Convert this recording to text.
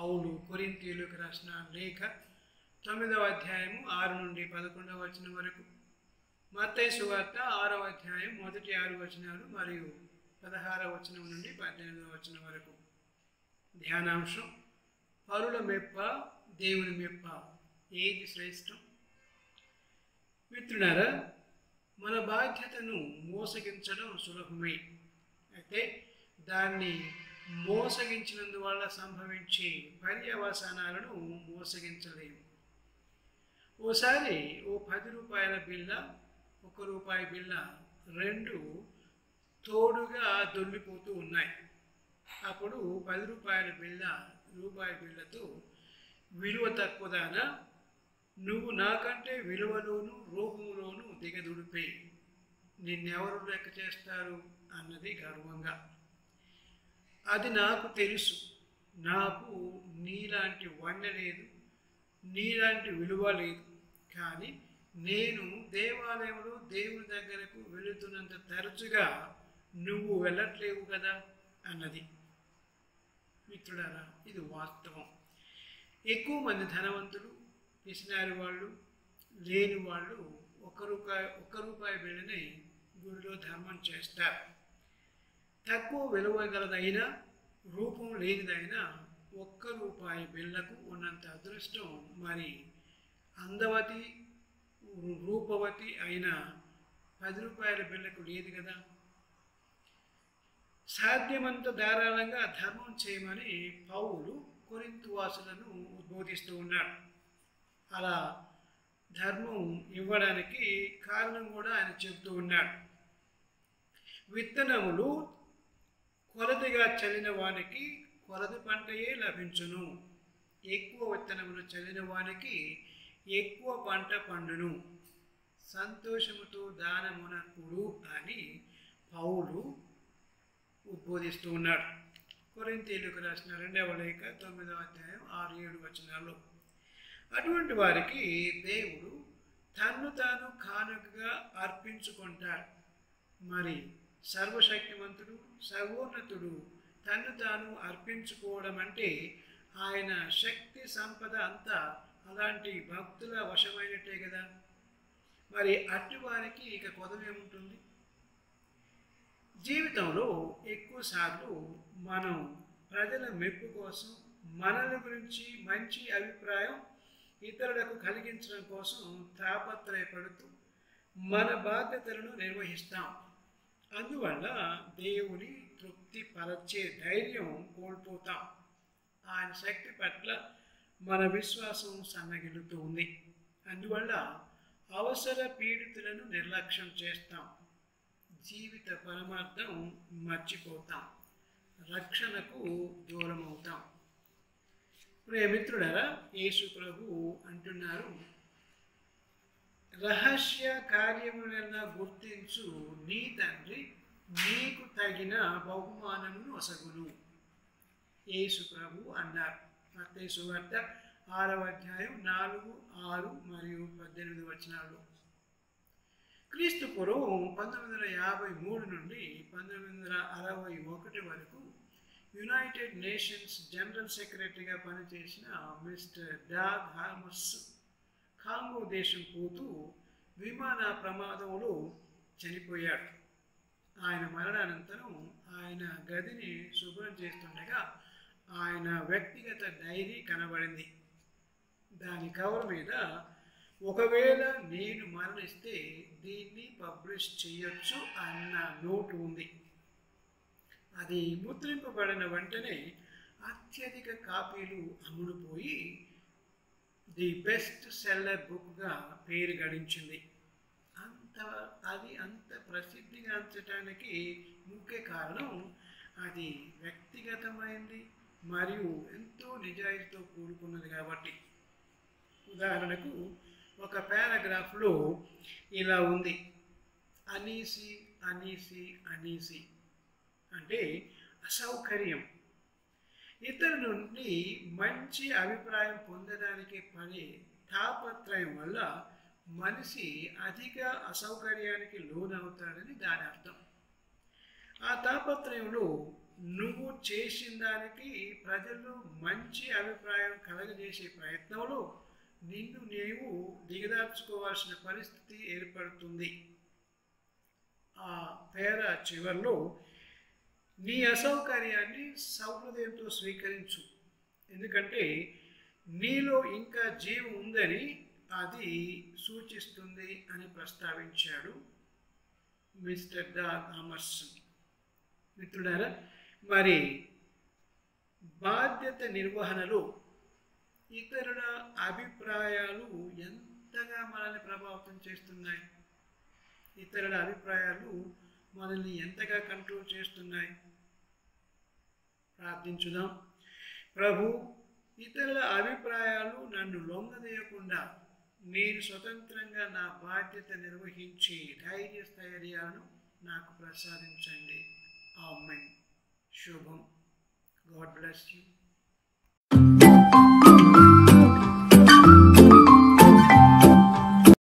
పౌలు కొరింతీయులకు రాసిన లేఖ తొమ్మిదవ అధ్యాయము ఆరు నుండి పదకొండవ వచనం వరకు మత్తయి సువార్త ఆరవ అధ్యాయం మొదటి ఆరు వచనాలు మరియు పదహారవ వచనం నుండి పద్దెనిమిదవ వచనం వరకు ధ్యానాంశం పరుల మెప్ప దేవుని మెప్ప ఏది శ్రేష్టం మిత్రులారా మన బాధ్యతను మోసగించడం సులభమే అయితే దాన్ని మోసగించినందువల్ల సంభవించే పర్యవసానాలను మోసగించలేము ఓసారి ఓ పది రూపాయల బిల్ల ఒక రూపాయి బిల్ల రెండు తోడుగా దొల్లిపోతూ ఉన్నాయి అప్పుడు పది రూపాయల బిల్ల రూపాయి బిల్లతో విలువ తక్కువదానా నువ్వు నాకంటే విలువలోను రూపంలోను దిగదుడిపే నిన్నెవరు లెక్క చేస్తారు అన్నది గర్వంగా అది నాకు తెలుసు నాకు నీలాంటి వండ లేదు నీలాంటి విలువ లేదు కానీ నేను దేవాలయంలో దేవుని దగ్గరకు వెళుతున్నంత తరచుగా నువ్వు వెళ్ళట్లేవు కదా అన్నది మిత్రుడారా ఇది వాస్తవం ఎక్కువ మంది ధనవంతులు పిసినారి వాళ్ళు లేని వాళ్ళు ఒక్క రూపాయి ఒక్క రూపాయి బిళ్ళని గుడిలో ధర్మం చేస్తారు తక్కువ విలువ గలదైనా రూపం లేనిదైనా ఒక్క రూపాయి బిళ్ళకు ఉన్నంత అదృష్టం మరి అందవతి రూపవతి అయిన పది రూపాయల బిళ్ళకు లేదు కదా సాధ్యమంత ధారాళంగా ధర్మం చేయమని పౌలు కొరింతు వాసులను ఉద్బోధిస్తూ ఉన్నాడు అలా ధర్మం ఇవ్వడానికి కారణం కూడా ఆయన చెబుతూ ఉన్నాడు విత్తనములు కొలదిగా చల్లిన వానికి కొలది పంటయే లభించును ఎక్కువ విత్తనములు చల్లిన వానికి ఎక్కువ పంట పండును సంతోషముతో దానమునకుడు అని పౌలు ఉద్బోధిస్తూ ఉన్నాడు కొరింతీలకు రాసిన రెండవ లేఖ తొమ్మిదవ అధ్యాయం ఆరు ఏడు వచనాల్లో అటువంటి వారికి దేవుడు తన్ను తాను కానుకగా అర్పించుకుంటాడు మరి సర్వశక్తివంతుడు సర్వోన్నతుడు తన్ను తాను అర్పించుకోవడం అంటే ఆయన శక్తి సంపద అంతా అలాంటి భక్తుల వశమైనట్టే కదా మరి అట్టి వారికి ఇక కొదవేముంటుంది జీవితంలో ఎక్కువసార్లు మనం ప్రజల మెప్పు కోసం మనల గురించి మంచి అభిప్రాయం ఇతరులకు కలిగించడం కోసం తాపత్రయపడుతూ మన బాధ్యతలను నిర్వహిస్తాం అందువల్ల దేవుని తృప్తి పరచే ధైర్యం కోల్పోతాం ఆయన శక్తి పట్ల మన విశ్వాసం సన్నగిలుతూ ఉంది అందువల్ల అవసర పీడితులను నిర్లక్ష్యం చేస్తాం జీవిత పరమార్థం మర్చిపోతాం రక్షణకు దూరం అవుతాం ప్రియమిత్రుడరా యేసు ప్రభు అంటున్నారు రహస్య కార్యములన్నా గుర్తించు నీ తండ్రి నీకు తగిన బహుమానమును ఒసగును యేసు ప్రభు అన్నారు మత్తయి సువార్త ఆరవ అధ్యాయం నాలుగు ఆరు మరియు పద్దెనిమిది వచనాలు క్రీస్తు పూర్వం పంతొమ్మిది వందల యాభై మూడు నుండి పంతొమ్మిది వందల అరవై ఒకటి వరకు యునైటెడ్ నేషన్స్ జనరల్ సెక్రటరీగా పనిచేసిన మిస్టర్ డాగ్ హార్మస్ కాంగో దేశం పోతూ విమాన ప్రమాదంలో చనిపోయాడు ఆయన మరణానంతరం ఆయన గదిని శుభ్రం చేస్తుండగా ఆయన వ్యక్తిగత డైరీ కనబడింది దాని కవర్ మీద ఒకవేళ నేను మరణిస్తే దీన్ని పబ్లిష్ చేయొచ్చు అన్న నోటు ఉంది అది ముద్రింపబడిన వెంటనే అత్యధిక కాపీలు అమ్ముడుపోయి ది బెస్ట్ సెల్లర్ బుక్గా పేరు గడించింది అంత అది అంత ప్రసిద్ధిగాంచటానికి ముఖ్య కారణం అది వ్యక్తిగతమైంది మరియు ఎంతో నిజాయితీతో కూడుకున్నది కాబట్టి ఉదాహరణకు ఒక పారాగ్రాఫ్లో ఇలా ఉంది అనీసి అనీసి అనీసి అంటే అసౌకర్యం ఇతరుల నుండి మంచి అభిప్రాయం పొందడానికి పడే తాపత్రయం వల్ల మనిషి అధిక అసౌకర్యానికి లోనవుతాడని దాని అర్థం ఆ తాపత్రయంలో నువ్వు చేసిన దానికి ప్రజలు మంచి అభిప్రాయం కలగజేసే ప్రయత్నంలో నిన్ను నీవు దిగదార్చుకోవాల్సిన పరిస్థితి ఏర్పడుతుంది ఆ పేర చివరిలో నీ అసౌకర్యాన్ని సౌహృదయంతో స్వీకరించు ఎందుకంటే నీలో ఇంకా జీవం ఉందని అది సూచిస్తుంది అని ప్రస్తావించాడు మిస్టర్ డా థామర్సన్ మిత్రుడారా మరి బాధ్యత నిర్వహణలో ఇతరుల అభిప్రాయాలు ఎంతగా మనల్ని ప్రభావితం చేస్తున్నాయి ఇతరుల అభిప్రాయాలు మనల్ని ఎంతగా కంట్రోల్ చేస్తున్నాయి ప్రార్థించుదాం ప్రభు ఇతరుల అభిప్రాయాలు నన్ను లొంగదీయకుండా నేను స్వతంత్రంగా నా బాధ్యత నిర్వహించి ధైర్య స్థైర్యాలను నాకు ప్రసాదించండి ఆమెన్ శుభం గాడ్ బ్లెస్ యూ